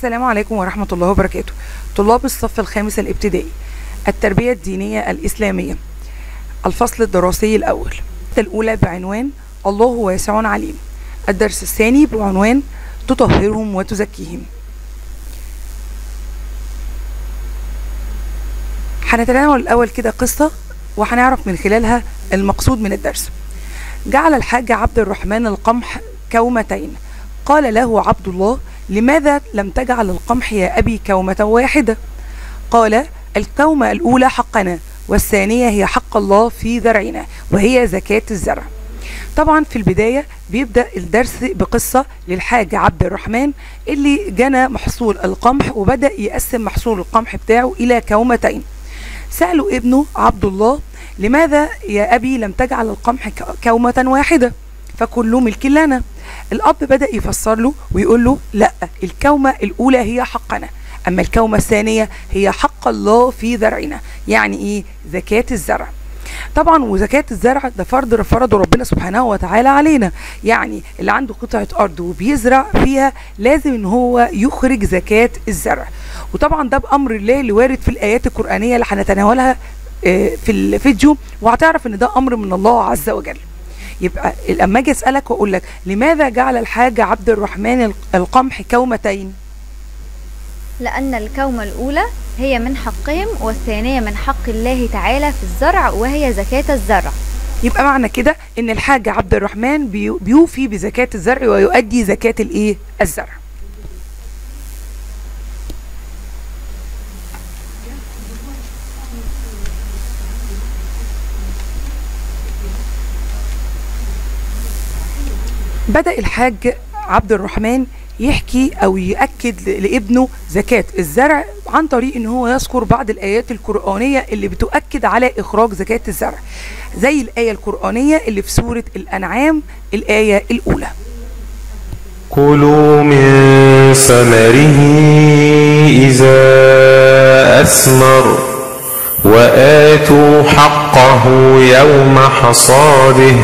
السلام عليكم ورحمة الله وبركاته طلاب الصف الخامس الابتدائي التربية الدينية الإسلامية الفصل الدراسي الأول الأولى بعنوان الله واسع عليم الدرس الثاني بعنوان تطهرهم وتزكيهم هنتناول الأول كده قصة وهنعرف من خلالها المقصود من الدرس جعل الحاج عبد الرحمن القمح كومتين قال له عبد الله لماذا لم تجعل القمح يا أبي كومة واحدة قال الكومة الأولى حقنا والثانية هي حق الله في زرعنا وهي زكاة الزرع طبعا في البداية بيبدأ الدرس بقصة للحاج عبد الرحمن اللي جنى محصول القمح وبدأ يقسم محصول القمح بتاعه إلى كومتين سألوا ابنه عبد الله لماذا يا أبي لم تجعل القمح كومة واحدة فكل ملك لنا الأب بدأ يفسر له ويقول له لا الكومة الأولى هي حقنا أما الكومة الثانية هي حق الله في زرعنا يعني إيه زكاة الزرع طبعا وزكاة الزرع ده فرض فرضه ربنا سبحانه وتعالى علينا يعني اللي عنده قطعة أرض وبيزرع فيها لازم إن هو يخرج زكاة الزرع وطبعا ده بأمر الله اللي وارد في الآيات القرآنية اللي هنتناولها في الفيديو وهتعرف إن ده أمر من الله عز وجل يبقى لما اجي اسالك واقول لك لماذا جعل الحاج عبد الرحمن القمح كومتين لأن الكومة الأولى هي من حقهم والثانية من حق الله تعالى في الزرع وهي زكاة الزرع يبقى معنى كده ان الحاج عبد الرحمن بيوفي بزكاة الزرع ويؤدي زكاة الايه الزرع بدأ الحاج عبد الرحمن يحكي او ياكد لابنه زكاه الزرع عن طريق ان هو يذكر بعض الايات القرانيه اللي بتؤكد على اخراج زكاه الزرع زي الايه القرانيه اللي في سوره الانعام الايه الاولى كلوا من ثمره اذا اثمر واتوا حقه يوم حصاده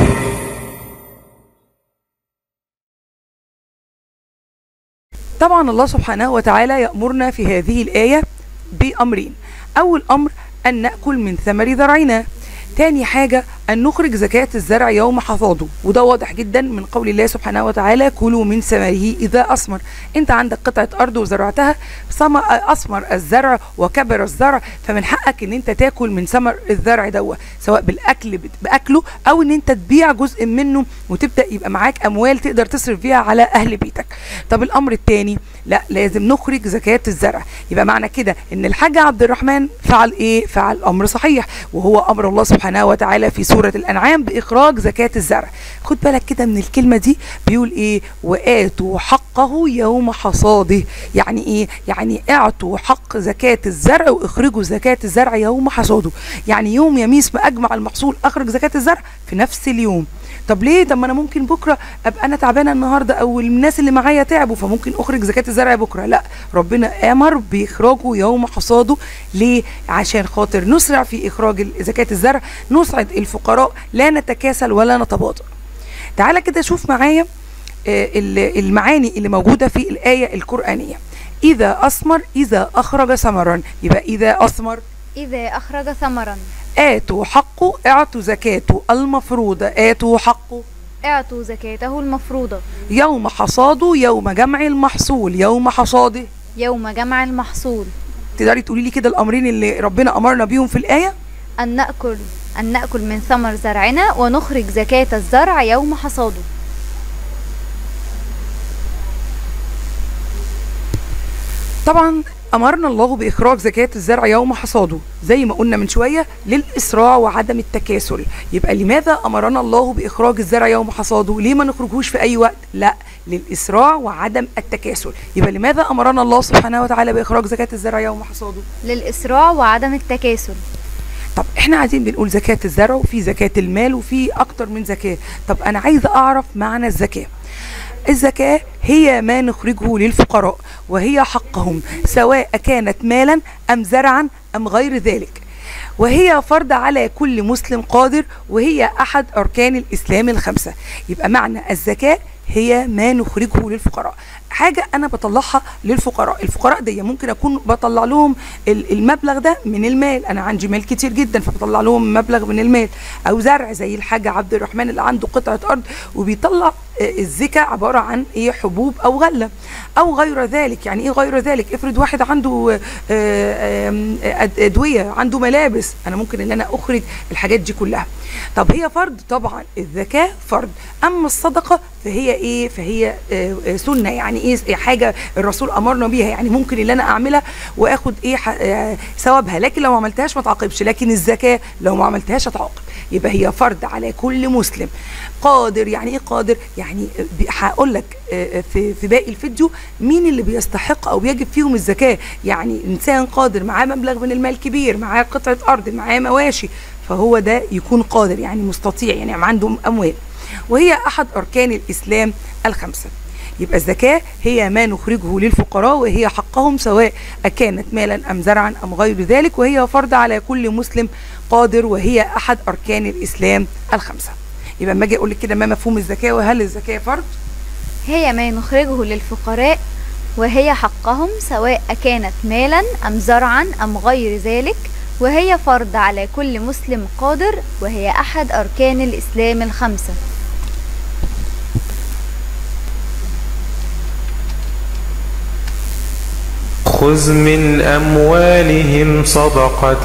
طبعا الله سبحانه وتعالى يأمرنا في هذه الآية بأمرين أول أمر أن نأكل من ثمر زرعنا تاني حاجة أن نخرج زكاة الزرع يوم حصاده وده واضح جدا من قول الله سبحانه وتعالى كلوا من ثمره إذا أثمر أنت عندك قطعة أرض وزرعتها أثمر الزرع وكبر الزرع فمن حقك أن أنت تاكل من ثمر الزرع دوت سواء بالأكل بأكله أو أن أنت تبيع جزء منه وتبدأ يبقى معاك أموال تقدر تصرف فيها على أهل بيتك طب الأمر الثاني لا لازم نخرج زكاة الزرع يبقى معنى كده أن الحاج عبد الرحمن فعل إيه فعل أمر صحيح وهو أمر الله سبحانه وتعالى في سورة الأنعام بإخراج زكاة الزرع خد بالك كده من الكلمة دي بيقول إيه وآتوا حقه يوم حصاده يعني إيه يعني اعطوا حق زكاة الزرع واخرجوا زكاة الزرع يوم حصاده يعني يوم يميس ما أجمع المحصول أخرج زكاة الزرع في نفس اليوم طب ليه طب ما انا ممكن بكره ابقى انا تعبانه النهارده او الناس اللي معايا تعبوا فممكن اخرج زكاه الزرع بكره لا ربنا امر باخراجه يوم حصاده ليه عشان خاطر نسرع في اخراج زكاه الزرع نسعد الفقراء لا نتكاسل ولا نتباطأ تعالى كده شوف معايا المعاني اللي موجوده في الايه القرانيه اذا اثمر اذا اخرج ثمرا يبقى اذا اثمر إذا أخرج ثمرا آتوا حقه اعطوا زكاته المفروضة آتوا حقه اعطوا زكاته المفروضة يوم حصاده يوم جمع المحصول يوم حصاده يوم جمع المحصول تقدري تقولي لي كده الأمرين اللي ربنا أمرنا بيهم في الآية أن نأكل أن نأكل من ثمر زرعنا ونخرج زكاة الزرع يوم حصاده طبعا أمرنا الله بإخراج زكاة الزرع يوم حصاده زي ما قلنا من شوية للإسراع وعدم التكاسل يبقى لماذا أمرنا الله بإخراج الزرع يوم حصاده ليه ما نخرجوش في أي وقت لا للإسراع وعدم التكاسل يبقى لماذا أمرنا الله سبحانه وتعالى بإخراج زكاة الزرع يوم حصاده للإسراع وعدم التكاسل طب احنا عايزين بنقول زكاة الزرع وفي زكاة المال وفي أكتر من زكاة طب أنا عايزة أعرف معنى الزكاة الزكاة هي ما نخرجه للفقراء وهي حقهم سواء كانت مالا أم زرعا أم غير ذلك وهي فرض على كل مسلم قادر وهي أحد أركان الإسلام الخمسة يبقى معنى الزكاة هي ما نخرجه للفقراء حاجه انا بطلعها للفقراء الفقراء دي ممكن اكون بطلع لهم ال- المبلغ ده من المال انا عندي مال كتير جدا فبطلع لهم مبلغ من المال او زرع زي الحاج عبد الرحمن اللي عنده قطعه ارض وبيطلع آه، الزكاه عباره عن ايه حبوب او غله او غير ذلك يعني ايه غير ذلك افرض واحد عنده آه، آم، أد- ادويه عنده ملابس انا ممكن ان انا اخرج الحاجات دي كلها طب هي فرض طبعا الزكاه فرض اما الصدقه فهي ايه فهي آه، آه، سنه يعني ايه حاجه الرسول امرنا بيها يعني ممكن اللي انا اعملها واخد ايه ح- آه، ثوابها لكن لو ما عملتهاش ما تعاقبش لكن الزكاه لو ما عملتهاش هتعاقب يبقى هي فرض على كل مسلم قادر يعني ايه قادر يعني بي- هقول لك آه، آه، في في باقي الفيديو مين اللي بيستحق او بيجب فيهم الزكاه يعني انسان قادر معاه مبلغ من المال كبير معاه قطعه ارض معاه مواشي فهو ده يكون قادر يعني مستطيع يعني عنده اموال وهي احد اركان الاسلام الخمسه يبقى الزكاة هي ما نخرجه للفقراء وهي حقهم سواء أكانت مالا أم زرعا أم غير ذلك وهي فرض على كل مسلم قادر وهي أحد أركان الإسلام الخمسة يبقى لما أجي أقول لك كده ما مفهوم الزكاة وهل الزكاة فرض؟ هي ما نخرجه للفقراء وهي حقهم سواء كانت مالا أم زرعا أم غير ذلك وهي فرض على كل مسلم قادر وهي أحد أركان الإسلام الخمسة خذ من أموالهم صدقة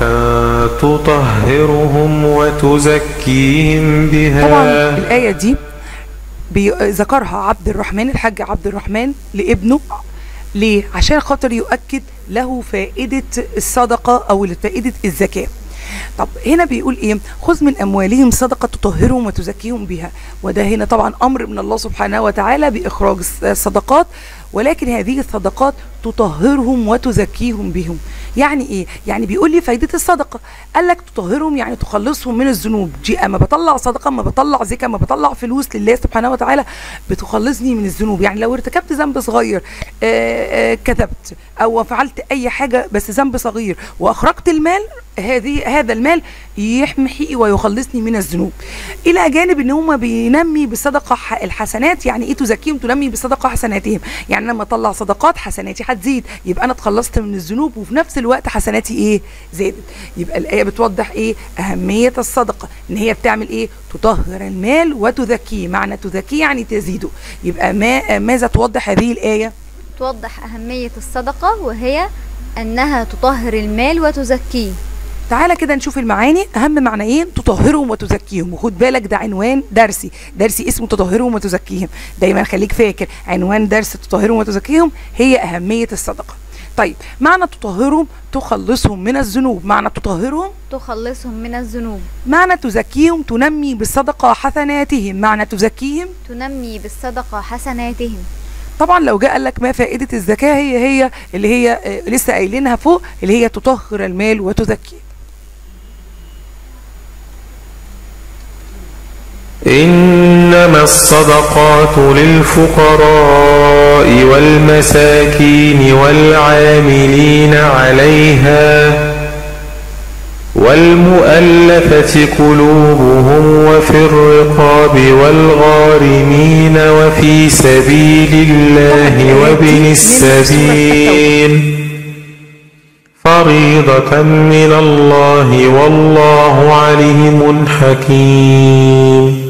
تطهرهم وتزكيهم طبعا بها الآية دي بي- ذكرها عبد الرحمن الحاج عبد الرحمن لابنه ليه؟ عشان خاطر يؤكد له فائدة الصدقة أو فائدة الزكاة طب هنا بيقول ايه خذ من اموالهم صدقه تطهرهم وتزكيهم بها وده هنا طبعا امر من الله سبحانه وتعالى باخراج الصدقات ولكن هذه الصدقات تطهرهم وتزكيهم بهم يعني ايه يعني بيقول لي فايده الصدقه قال لك تطهرهم يعني تخلصهم من الذنوب دي اما بطلع صدقه اما بطلع زكاه اما بطلع فلوس لله سبحانه وتعالى بتخلصني من الذنوب يعني لو ارتكبت ذنب صغير آه، آه، كذبت او فعلت اي حاجه بس ذنب صغير واخرجت المال هذه هذا المال يحمحي ويخلصني من الذنوب الى جانب ان هم بينمي بالصدقه ح- الحسنات يعني ايه تزكيهم تنمي بالصدقه حسناتهم يعني لما اطلع صدقات حسناتي هتزيد يبقى انا اتخلصت من الذنوب وفي نفس الوقت حسناتي ايه زادت يبقى الايه بتوضح ايه اهميه الصدقه ان هي بتعمل ايه تطهر المال وتزكيه معنى تزكيه يعني تزيده يبقى ما ماذا توضح هذه الايه توضح أهمية الصدقة وهي أنها تطهر المال وتزكيه تعالى كده نشوف المعاني اهم معنيين تطهرهم وتزكيهم وخد بالك ده عنوان درسي درسي اسمه تطهرهم وتزكيهم دايما خليك فاكر عنوان درس تطهرهم وتزكيهم هي اهميه الصدقه طيب معنى تطهرهم تخلصهم من الذنوب معنى تطهرهم تخلصهم من الذنوب معنى تزكيهم تنمي بالصدقه حسناتهم معنى تزكيهم تنمي بالصدقة حسناتهم طبعا لو جاء قال لك ما فائده الزكاه هي هي اللي هي آه، لسه قايلينها فوق اللي هي تطهر المال وتزكيه إنما الصدقات للفقراء والمساكين والعاملين عليها والمؤلفة قلوبهم وفي الرقاب والغارمين وفي سبيل الله وابن السبيل فريضة من الله والله عليم حكيم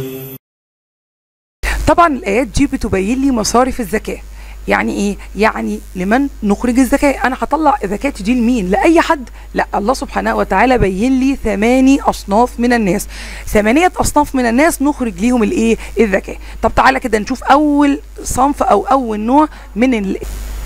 طبعا الايات دي بتبين لي مصارف الزكاه يعني ايه يعني لمن نخرج الزكاه انا هطلع زكاتي دي لمين لاي حد لا الله سبحانه وتعالى بين لي ثماني اصناف من الناس ثمانيه اصناف من الناس نخرج ليهم الايه الزكاه طب تعالى كده نشوف اول صنف او اول نوع من ال...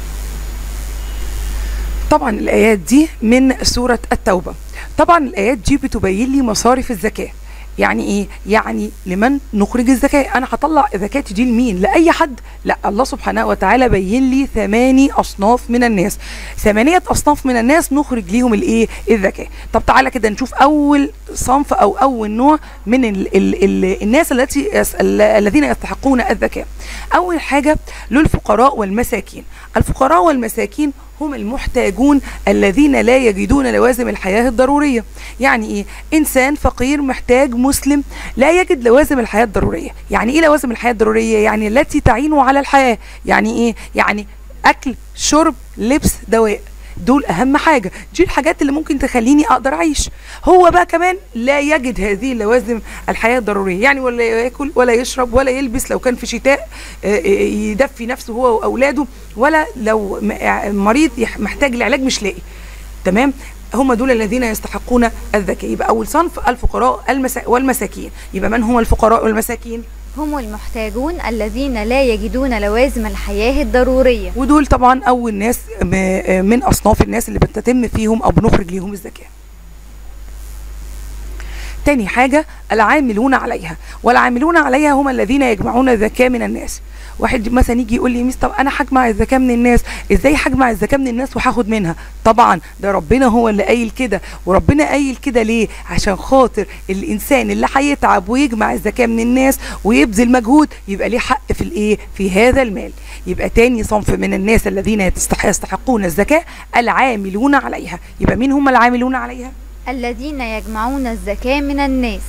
طبعا الايات دي من سوره التوبه طبعا الايات دي بتبين لي مصارف الزكاه يعني ايه يعني لمن نخرج الزكاه انا هطلع زكاتي دي لمين لاي حد لا الله سبحانه وتعالى بين لي ثماني اصناف من الناس ثمانيه اصناف من الناس نخرج ليهم الايه الزكاه طب تعالى كده نشوف اول صنف او اول نوع من ال ال ال الناس التي يس ال- الذين يستحقون الزكاه اول حاجه للفقراء والمساكين الفقراء والمساكين هم المحتاجون الذين لا يجدون لوازم الحياة الضرورية يعني إيه إنسان فقير محتاج مسلم لا يجد لوازم الحياة الضرورية يعني إيه لوازم الحياة الضرورية يعني التي تعينه على الحياة يعني إيه يعني أكل شرب لبس دواء دول اهم حاجه دي الحاجات اللي ممكن تخليني اقدر اعيش هو بقى كمان لا يجد هذه اللوازم الحياه الضروريه يعني ولا ياكل ولا يشرب ولا يلبس لو كان في شتاء آه، آه، يدفي نفسه هو واولاده ولا لو م- آه، مريض يح- محتاج لعلاج مش لاقي تمام هم دول الذين يستحقون الذكاء يبقى اول صنف الفقراء المسا... والمساكين يبقى من هم الفقراء والمساكين هم المحتاجون الذين لا يجدون لوازم الحياة الضرورية ودول طبعا اول ناس م- من اصناف الناس اللي بتتم فيهم او بنخرج ليهم الزكاه تاني حاجة العاملون عليها والعاملون عليها هم الذين يجمعون الزكاة من الناس واحد مثلا يجي يقول لي ميس طب انا هجمع الزكاه من الناس ازاي هجمع الزكاه من الناس وهاخد منها طبعا ده ربنا هو اللي قايل كده وربنا قايل كده ليه عشان خاطر الانسان اللي هيتعب ويجمع الزكاه من الناس ويبذل مجهود يبقى ليه حق في الايه في هذا المال يبقى تاني صنف من الناس الذين يستحق يستحقون الزكاه العاملون عليها يبقى مين هم العاملون عليها الذين يجمعون الزكاة من الناس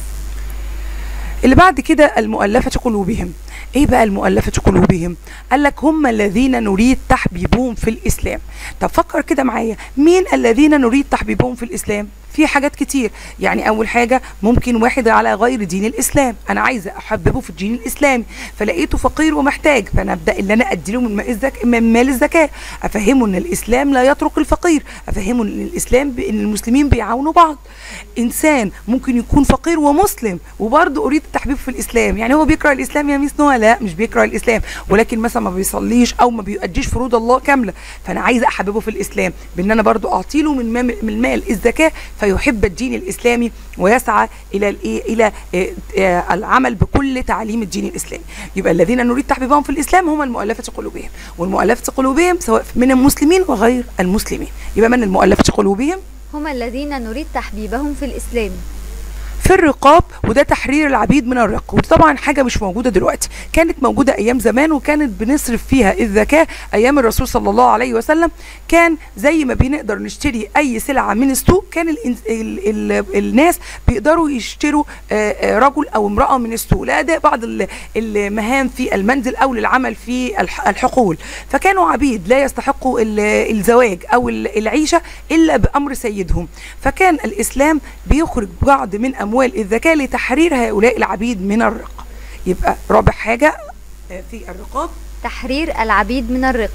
اللي بعد كده المؤلفة قلوبهم ايه بقى المؤلفة قلوبهم قال لك هم الذين نريد تحبيبهم في الاسلام طب فكر كده معايا مين الذين نريد تحبيبهم في الاسلام في حاجات كتير يعني اول حاجه ممكن واحد على غير دين الاسلام انا عايزه احببه في الدين الاسلامي فلقيته فقير ومحتاج فانا ابدا ان انا ادي له من مال الزك... من مال الزكاه افهمه ان الاسلام لا يترك الفقير افهمه ان الاسلام ب... ان المسلمين بيعاونوا بعض انسان ممكن يكون فقير ومسلم وبرضه اريد التحبيب في الاسلام يعني هو بيكره الاسلام يا ميس نوى لا مش بيكره الاسلام ولكن مثلا ما بيصليش او ما بيؤديش فروض الله كامله فانا عايزه احببه في الاسلام بان انا برضه اعطي له من مال- من المال الزكاه فيحب الدين الاسلامي ويسعى الى الايه الى آه، آه، العمل بكل تعاليم الدين الاسلامي يبقى الذين نريد تحبيبهم في الاسلام هم المؤلفه قلوبهم والمؤلفه قلوبهم سواء من المسلمين وغير المسلمين يبقى من المؤلفه قلوبهم هم الذين نريد تحبيبهم في الإسلام في الرقاب وده تحرير العبيد من الرق ودي طبعا حاجه مش موجوده دلوقتي كانت موجوده ايام زمان وكانت بنصرف فيها الزكاه ايام الرسول صلى الله عليه وسلم كان زي ما بنقدر نشتري اي سلعه من السوق كان ال ال ال الناس بيقدروا يشتروا آه، آه، رجل او امراه من السوق لاداء بعض ال- المهام في المنزل او للعمل في الح- الحقول فكانوا عبيد لا يستحقوا ال- الزواج او ال- العيشه الا بامر سيدهم فكان الاسلام بيخرج بعض من اموال الزكاه لتحرير هؤلاء العبيد من الرق يبقى رابع حاجه آه، في الرقاب تحرير العبيد من الرق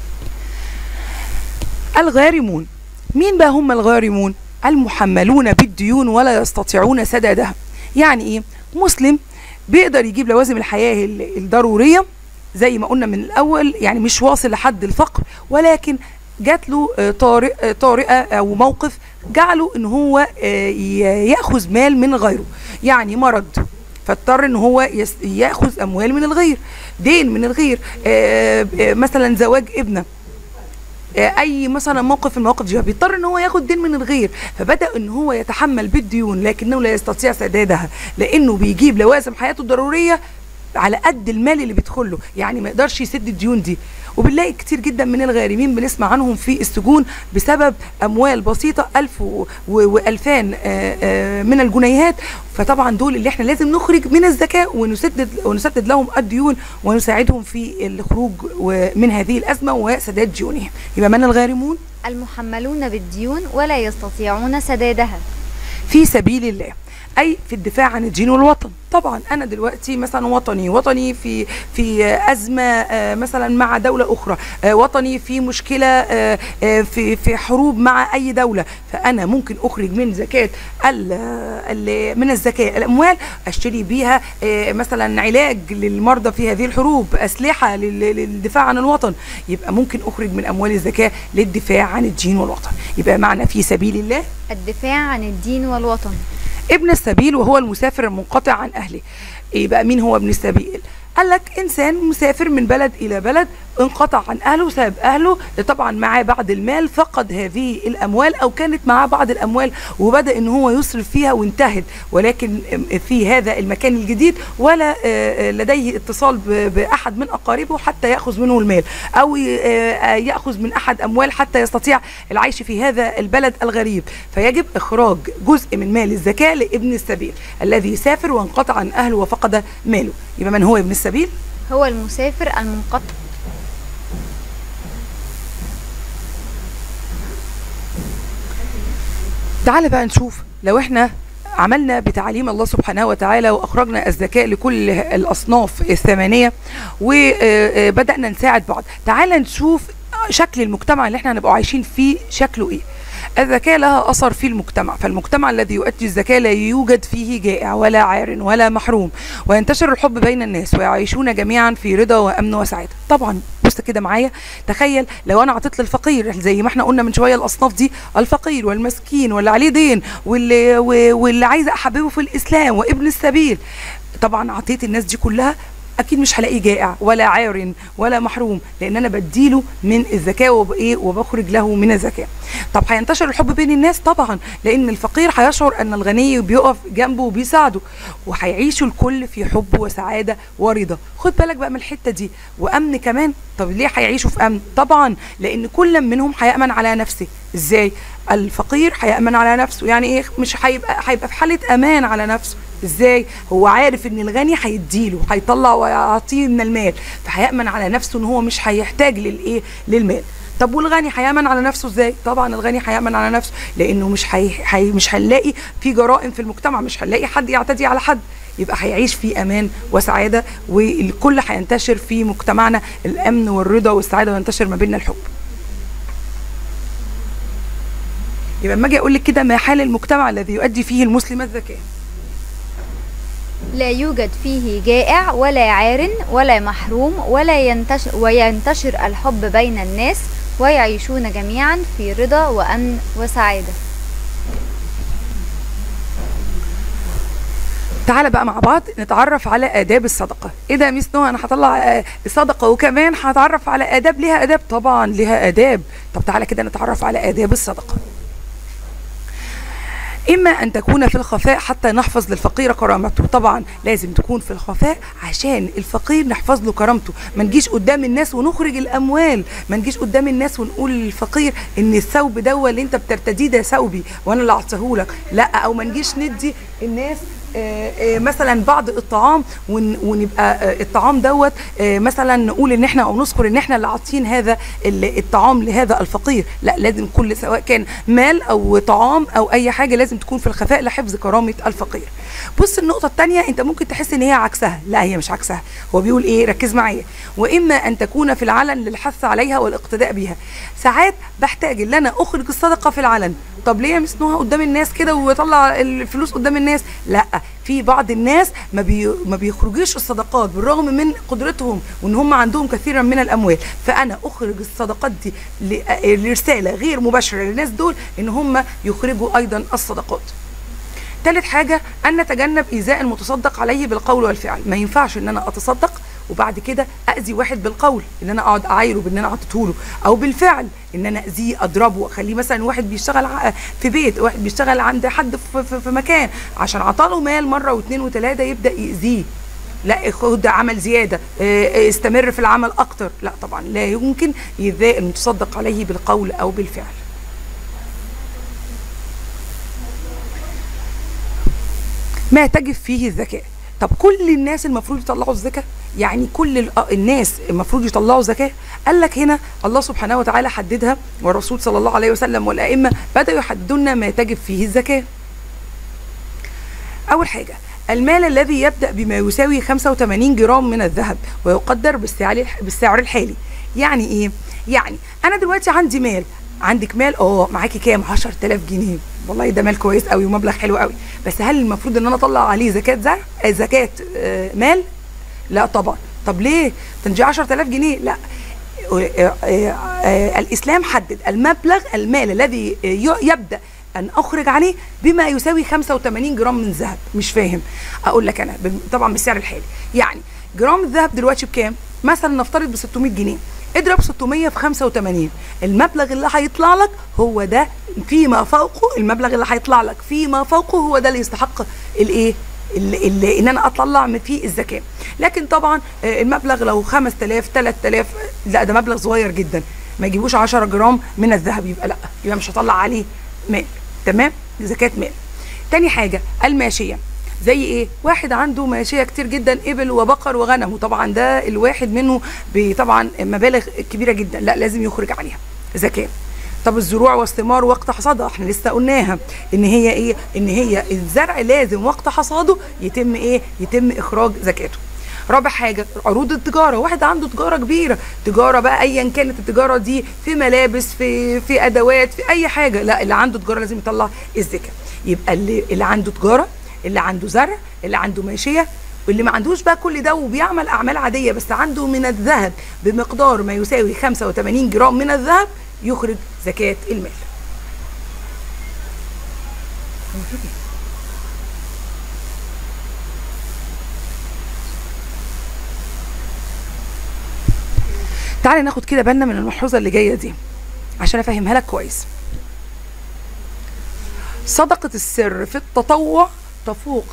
الغارمون مين بقى هم الغارمون المحملون بالديون ولا يستطيعون سدادها يعني ايه مسلم بيقدر يجيب لوازم الحياة ال- الضرورية زي ما قلنا من الأول يعني مش واصل لحد الفقر ولكن جات له آه، طارئ آه، طارئة أو موقف جعله إن هو آه، ي- يأخذ مال من غيره يعني مرض فاضطر ان هو يس- ياخذ اموال من الغير دين من الغير آه، آه، مثلا زواج ابنه آه، اي مثلا موقف من المواقف دي بيضطر ان هو ياخد دين من الغير فبدا ان هو يتحمل بالديون لكنه لا يستطيع سدادها لانه بيجيب لوازم حياته الضروريه على قد المال اللي بيدخل له يعني ما يقدرش يسد الديون دي وبنلاقي كتير جدا من الغارمين بنسمع عنهم في السجون بسبب اموال بسيطه ألف و- و- والفان آه، آه، من الجنيهات فطبعا دول اللي احنا لازم نخرج من الزكاه ونسدد ونسدد لهم الديون ونساعدهم في الخروج و- من هذه الازمه وسداد ديونهم يبقى من الغارمون المحملون بالديون ولا يستطيعون سدادها في سبيل الله اي في الدفاع عن الدين والوطن طبعا انا دلوقتي مثلا وطني وطني في في ازمه آه، مثلا مع دوله اخرى آه، وطني في مشكله آه، آه، في في حروب مع اي دوله فانا ممكن اخرج من زكاه ال- ال- من الزكاه الاموال اشتري بيها آه، مثلا علاج للمرضى في هذه الحروب اسلحه لل- للدفاع عن الوطن يبقى ممكن اخرج من اموال الزكاه للدفاع عن الدين والوطن يبقى معنى في سبيل الله الدفاع عن الدين والوطن ابن السبيل وهو المسافر المنقطع عن اهله يبقى مين هو ابن السبيل قال لك انسان مسافر من بلد الى بلد انقطع عن اهله ساب اهله طبعا معاه بعض المال فقد هذه الاموال او كانت معاه بعض الاموال وبدا ان هو يصرف فيها وانتهت ولكن في هذا المكان الجديد ولا آه، آه، لديه اتصال ب- باحد من اقاربه حتى ياخذ منه المال او ي- آه، ياخذ من احد اموال حتى يستطيع العيش في هذا البلد الغريب فيجب اخراج جزء من مال الزكاه لابن السبيل الذي سافر وانقطع عن اهله وفقد ماله يبقى من هو ابن السبيل هو المسافر المنقطع تعال بقى نشوف لو احنا عملنا بتعليم الله سبحانه وتعالى واخرجنا الزكاه لكل الاصناف الثمانيه وبدانا نساعد بعض تعال نشوف شكل المجتمع اللي احنا هنبقى عايشين فيه شكله ايه الزكاة لها أثر في المجتمع فالمجتمع الذي يؤدي الزكاة لا يوجد فيه جائع ولا عار ولا محروم وينتشر الحب بين الناس ويعيشون جميعا في رضا وأمن وسعادة طبعا بص كده معايا تخيل لو أنا عطيت للفقير زي ما احنا قلنا من شوية الأصناف دي الفقير والمسكين واللي عليه دين واللي, واللي عايز أحببه في الإسلام وابن السبيل طبعا عطيت الناس دي كلها اكيد مش هلاقيه جائع ولا عار ولا محروم لان انا بديله من الزكاه وبايه وبخرج له من الزكاه طب هينتشر الحب بين الناس طبعا لان الفقير هيشعر ان الغني بيقف جنبه وبيساعده وهيعيشوا الكل في حب وسعاده ورضا خد بالك بقى من الحته دي وامن كمان طب ليه هيعيشوا في امن طبعا لان كل منهم هيامن على نفسه ازاي الفقير هيامن على نفسه يعني ايه مش هيبقى هيبقى في حاله امان على نفسه ازاي هو عارف ان الغني هيديله هيطلع ويعطيه من المال فهيامن على نفسه ان هو مش هيحتاج للايه للمال طب والغني هيامن على نفسه ازاي طبعا الغني هيامن على نفسه لانه مش هي... هي... مش هنلاقي في جرائم في المجتمع مش هنلاقي حد يعتدي على حد يبقى هيعيش في امان وسعاده والكل هينتشر في مجتمعنا الامن والرضا والسعاده وينتشر ما بيننا الحب يبقى لما اجي اقول لك كده ما حال المجتمع الذي يؤدي فيه المسلم الزكاه لا يوجد فيه جائع ولا عار ولا محروم ولا ينتشر وينتشر الحب بين الناس ويعيشون جميعا في رضا وأمن وسعادة تعالى بقى مع بعض نتعرف على آداب الصدقة إيه ده يا ميس نوح أنا هطلع آه، صدقة وكمان هتعرف على آداب ليها آداب طبعا ليها آداب طب تعالى كده نتعرف على آداب الصدقة إما أن تكون في الخفاء حتى نحفظ للفقير كرامته طبعا لازم تكون في الخفاء عشان الفقير نحفظ له كرامته ما نجيش قدام الناس ونخرج الأموال ما نجيش قدام الناس ونقول للفقير إن الثوب ده اللي أنت بترتديه ده ثوبي وأنا اللي أعطيهولك لا أو ما نجيش ندي الناس آه، آه، مثلا بعض الطعام ون- ونبقى آه، الطعام دوت آه، مثلا نقول ان احنا او نذكر ان احنا اللي عاطين هذا ال- الطعام لهذا الفقير لا لازم كل سواء كان مال او طعام او اي حاجه لازم تكون في الخفاء لحفظ كرامه الفقير بص النقطه الثانيه انت ممكن تحس ان هي عكسها لا هي مش عكسها هو بيقول ايه ركز معايا واما ان تكون في العلن للحث عليها والاقتداء بها ساعات بحتاج ان انا اخرج الصدقه في العلن طب ليه مسنوها قدام الناس كده ويطلع الفلوس قدام الناس لا في بعض الناس ما بي ما بيخرجوش الصدقات بالرغم من قدرتهم وان هم عندهم كثيرا من الاموال فانا اخرج الصدقات دي ل- لرساله غير مباشره للناس دول ان هم يخرجوا ايضا الصدقات ثالث حاجة أن نتجنب إيذاء المتصدق عليه بالقول والفعل ما ينفعش إن أنا أتصدق وبعد كده أذي واحد بالقول إن أنا أقعد أعايره بإن أنا أعطيته له أو بالفعل إن أنا أذيه أضربه أخليه مثلا واحد بيشتغل ع- في بيت واحد بيشتغل عند حد في, في, في مكان عشان عطاله مال مرة واثنين وثلاثة يبدأ يأذيه لا خد عمل زيادة اه، اه، استمر في العمل أكتر لا طبعا لا يمكن إيذاء المتصدق عليه بالقول أو بالفعل ما تجب فيه الزكاة طب كل الناس المفروض يطلعوا الزكاة يعني كل ال- آه الناس المفروض يطلعوا زكاة قال لك هنا الله سبحانه وتعالى حددها والرسول صلى الله عليه وسلم والأئمة بدأوا يحددون ما تجب فيه الزكاة أول حاجة المال الذي يبدأ بما يساوي 85 جرام من الذهب ويقدر بالسعر بالسعر الحالي يعني إيه؟ يعني أنا دلوقتي عندي مال عندك مال اه معاكي كام 10000 جنيه والله ده مال كويس قوي ومبلغ حلو قوي بس هل المفروض ان انا اطلع عليه زكاه زرع آه، زكاه آه، مال لا طبعا طب ليه تنجي 10000 جنيه لا آه، آه، آه، الاسلام حدد المبلغ المال الذي آه، ي- يبدا ان اخرج عليه بما يساوي 85 جرام من ذهب مش فاهم اقول لك انا بال- طبعا بالسعر الحالي يعني جرام الذهب دلوقتي بكام مثلا نفترض ب 600 جنيه اضرب 600 في 85 المبلغ اللي هيطلع لك هو ده فيما فوقه المبلغ اللي هيطلع لك فيما فوقه هو ده اللي يستحق الايه اللي, اللي ان انا اطلع من فيه الزكاه لكن طبعا آه، المبلغ لو 5000 3000 لا ده مبلغ صغير جدا ما يجيبوش 10 جرام من الذهب يبقى لا يبقى مش هطلع عليه مال تمام زكاه مال تاني حاجه الماشيه زي ايه واحد عنده ماشيه كتير جدا ابل وبقر وغنم وطبعا ده الواحد منه طبعا مبالغ كبيره جدا لا لازم يخرج عليها زكاه طب الزروع والثمار وقت حصادها احنا لسه قلناها ان هي ايه ان هي الزرع لازم وقت حصاده يتم ايه يتم اخراج زكاته رابع حاجه عروض التجاره واحد عنده تجاره كبيره تجاره بقى ايا كانت التجاره دي في ملابس في في ادوات في اي حاجه لا اللي عنده تجاره لازم يطلع الزكاه يبقى اللي اللي عنده تجاره اللي عنده زرع اللي عنده ماشيه واللي ما عندوش بقى كل ده وبيعمل اعمال عاديه بس عنده من الذهب بمقدار ما يساوي 85 جرام من الذهب يخرج زكاه المال تعالى ناخد كده بالنا من الملحوظه اللي جايه دي عشان افهمها لك كويس صدقه السر في التطوع تفوق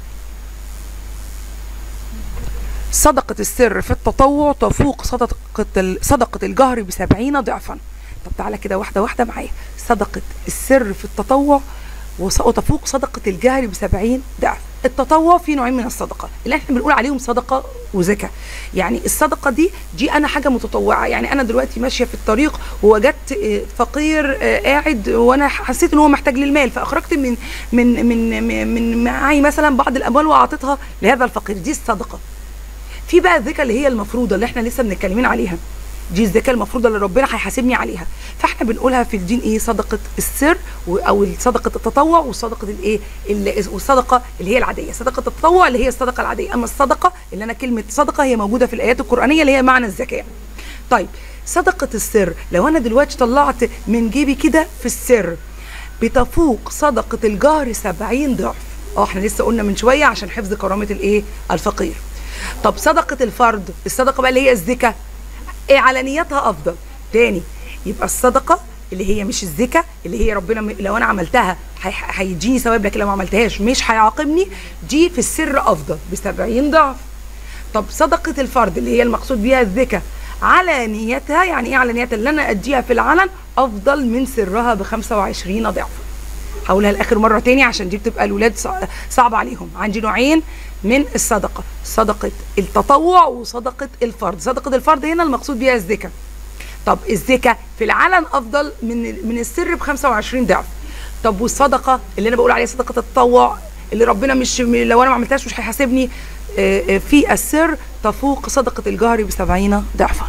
صدقة السر في التطوع تفوق صدقة ال- صدقة الجهر بسبعين ضعفا طب تعالى كده واحدة واحدة معايا صدقة السر في التطوع وص- وتفوق صدقة الجهر بسبعين ضعف التطوع في نوعين من الصدقة اللي احنا بنقول عليهم صدقة وزكاة يعني الصدقة دي دي أنا حاجة متطوعة يعني أنا دلوقتي ماشية في الطريق ووجدت آه، فقير آه، قاعد وأنا حسيت إن هو محتاج للمال فأخرجت من من من من, من معي مثلا بعض الأموال وأعطيتها لهذا الفقير دي الصدقة في بقى الزكاه اللي هي المفروضه اللي احنا لسه بنتكلمين عليها دي الزكاه المفروضه اللي ربنا هيحاسبني عليها فاحنا بنقولها في الدين ايه صدقه السر و- او صدقه التطوع وصدقه الايه ال- والصدقه اللي هي العاديه صدقه التطوع اللي هي الصدقه العاديه اما الصدقه اللي انا كلمه صدقه هي موجوده في الايات القرانيه اللي هي معنى الزكاه طيب صدقه السر لو انا دلوقتي طلعت من جيبي كده في السر بتفوق صدقه الجهر 70 ضعف اه احنا لسه قلنا من شويه عشان حفظ كرامه الايه الفقير طب صدقه الفرد الصدقه بقى اللي هي الزكاه ايه علانيتها افضل تاني يبقى الصدقه اللي هي مش الزكاه اللي هي ربنا م- لو انا عملتها هي- هيديني ثواب لكن لو ما عملتهاش مش هيعاقبني دي في السر افضل ب 70 ضعف طب صدقه الفرد اللي هي المقصود بيها الزكاه علانيتها يعني ايه علانيتها اللي انا اديها في العلن افضل من سرها ب 25 ضعف هقولها لاخر مره تاني عشان دي بتبقى الولاد صع- صعبه عليهم عندي نوعين من الصدقه صدقه التطوع وصدقه الفرد صدقه الفرد هنا المقصود بيها الزكاه طب الزكاه في العلن افضل من من السر ب 25 ضعف طب والصدقه اللي انا بقول عليها صدقه التطوع اللي ربنا مش لو انا ما عملتهاش مش هيحاسبني آه، آه، في السر تفوق صدقه الجهر ب 70 ضعفا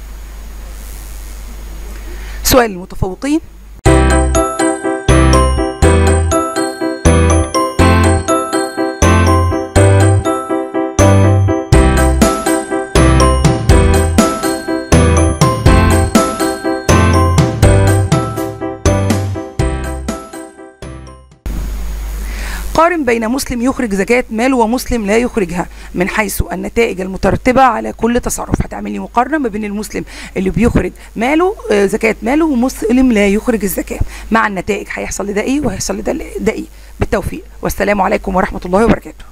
سؤال المتفوقين قارن بين مسلم يخرج زكاة ماله ومسلم لا يخرجها من حيث النتائج المترتبة على كل تصرف هتعمل لي مقارنة ما بين المسلم اللي بيخرج ماله آه، زكاة ماله ومسلم لا يخرج الزكاة مع النتائج هيحصل لده ايه وهيحصل لده ده ايه بالتوفيق والسلام عليكم ورحمة الله وبركاته